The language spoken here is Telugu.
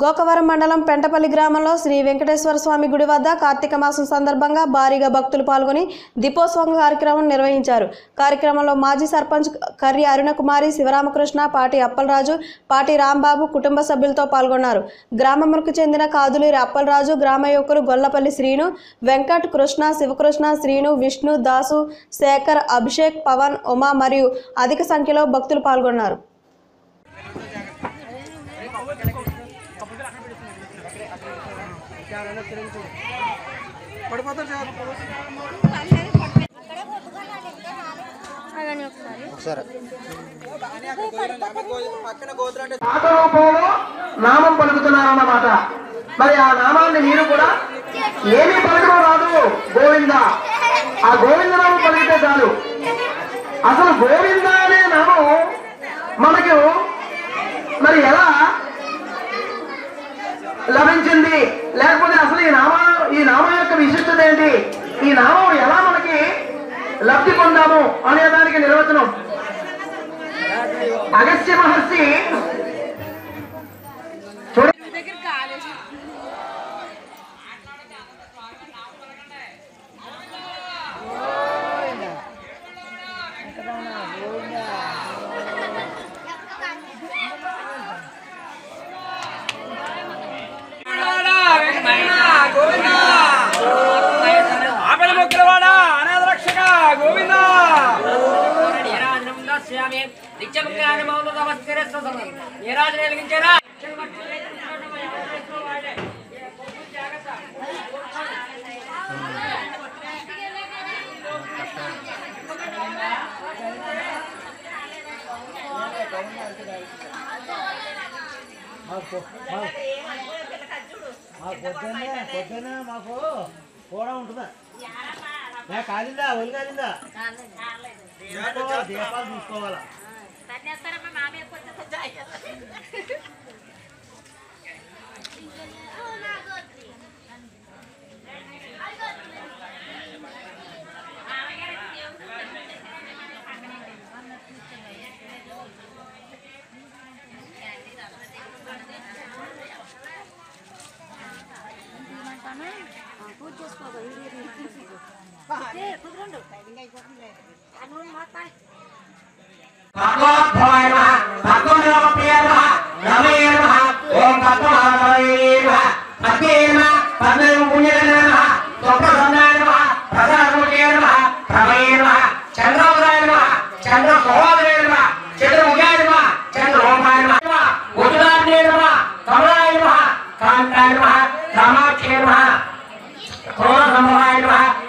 గోకవరం మండలం పెంటపల్లి గ్రామంలో శ్రీ వెంకటేశ్వర స్వామి గుడి వద్ద కార్తీక మాసం సందర్భంగా భారీగా భక్తులు పాల్గొని దీపోత్సవం కార్యక్రమం నిర్వహించారు కార్యక్రమంలో మాజీ సర్పంచ్ కర్రి అరుణకుమారి శివరామకృష్ణ పాటి అప్పలరాజు పాటి రాంబాబు కుటుంబ సభ్యులతో పాల్గొన్నారు గ్రామములకు చెందిన కాదులూరి అప్పలరాజు గ్రామ యువకులు గొల్లపల్లి శ్రీను వెంకట్ కృష్ణ శివకృష్ణ శ్రీను విష్ణు దాసు శేఖర్ అభిషేక్ పవన్ ఉమా మరియు అధిక సంఖ్యలో భక్తులు పాల్గొన్నారు ఒకసారి పాత రూపంలో నామం పలుకుతున్నారన్నమాట మరి ఆ నామాన్ని మీరు కూడా ఏమీ పలకడం రాదు గోవింద ఆ గోవింద నామం పలికితే చాలు అసలు గోవింద అనే నామం మనకు మరి ఎలా లభించింది లేకపోతే అసలు ఈ నామం ఈ నామం యొక్క విశిష్టత ఏంటి ఈ నామం ఎలా మనకి లబ్ధి పొందాము అనే దానికి నిర్వచనం అగస్త్య మహర్షి చూడ ఆకలి మొక్కలవాడ అనాథ రక్షక గోవింద నీరాజు వెలిగించారా పొద్దున్నే పొద్దున్నే మాకు కూడా ఉంటుందా నా కాలిందా ఒళ్ళు కాలిందా చూసుకోవాలి, దీపాలు చూసుకోవాలా భగవద్భవాయ నమః భగవద్రమప్రియ నమః రమే నమః ఓం పద్మనాభాయ నమః పద్మే నమః పద్మం పుణ్యదన నమః స్వప్రసన్నాయ నమః ప్రసాదముఖే నమః ప్రమేయ నమః చంద్రోదయాయ నమః చంద్ర సోదరాయ నమః చంద్రముఖాయ నమః చంద్రోమాయ నమః ఉజ్జలాయ నమః కమలాయ నమః కాంతాయ నమః కామాక్షే నమః క్రోధ సంభవాయ నమః